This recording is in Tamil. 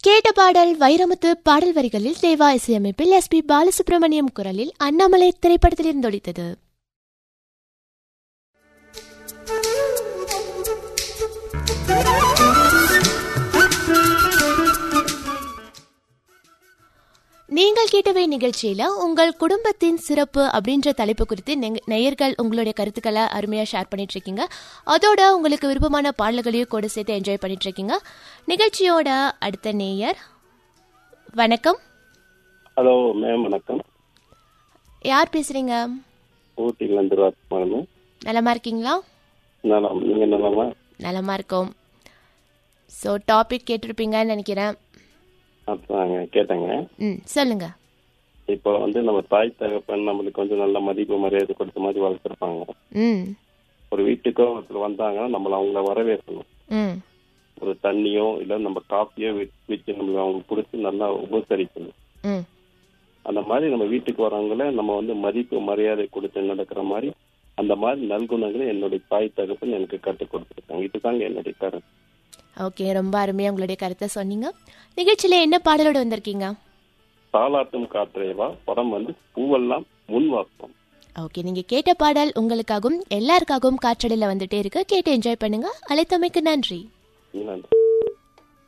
கேட்ட பாடல் வைரமுத்து பாடல் வரிகளில் தேவா இசையமைப்பில் எஸ் பி பாலசுப்ரமணியம் குரலில் அண்ணாமலை திரைப்படத்தில் இருந்தொழித்தது நீங்கள் கேட்டவை நிகழ்ச்சியில உங்கள் குடும்பத்தின் சிறப்பு அப்படின்ற தலைப்பு குறித்து நெங்க- நேயர்கள் உங்களுடைய கருத்துக்களை அருமையா ஷேர் பண்ணிட்டு இருக்கீங்க அதோட உங்களுக்கு விருப்பமான பாடல்களையும் கூட சேர்த்து என்ஜாய் பண்ணிட்டு இருக்கீங்க நிகழ்ச்சியோட அடுத்த நேயர் வணக்கம் ஹலோ மேம் வணக்கம் யார் பேசுறீங்க ஊட்டிலேருந்து ராஜ்குமார் நலமா இருக்கீங்களா நலம் நீங்கள் நலமா நலமா இருக்கோம் ஸோ டாபிக் கேட்டிருப்பீங்கன்னு நினைக்கிறேன் அதாங்க கேட்டேங்க ம் சொல்லுங்க இப்போ வந்து நம்ம தாய் தகப்பன் நம்மளுக்கு கொஞ்சம் நல்ல மதிப்பு மரியாதை கொடுத்த மாதிரி வளர்த்துருப்பாங்க ம் ஒரு வீட்டுக்கோ ஒருத்தர் வந்தாங்கன்னா நம்மள அவங்கள வரவேற்கணும் ம் ஒரு தண்ணியோ இல்லை நம்ம காஃபியோ வச்சு நம்மள அவங்களுக்கு பிடிச்சி நல்லா உபசரிக்கணும் ம் அந்த மாதிரி நம்ம வீட்டுக்கு வரவங்கள நம்ம வந்து மதிப்பு மரியாதை கொடுத்து நடக்கிற மாதிரி அந்த மாதிரி நல்குணங்களை என்னுடைய தாய் தகப்பன் எனக்கு கற்றுக் கொடுத்துருக்காங்க இதுதாங்க என்னுடைய கருத்து ஓகே ரொம்ப அருமையாக உங்களுடைய கருத்தை சொன்னீங்க நிகழ்ச்சியில் என்ன பாடலோடு வந்திருக்கீங்க தாலாட்டும் காற்றேவா படம் வந்து பூவெல்லாம் முன் வாசம் ஓகே நீங்கள் கேட்ட பாடல் உங்களுக்காகவும் எல்லாருக்காகவும் காற்றடையில் வந்துட்டே இருக்கு கேட்டு என்ஜாய் பண்ணுங்க அழைத்தமைக்கு நன்றி நன்றி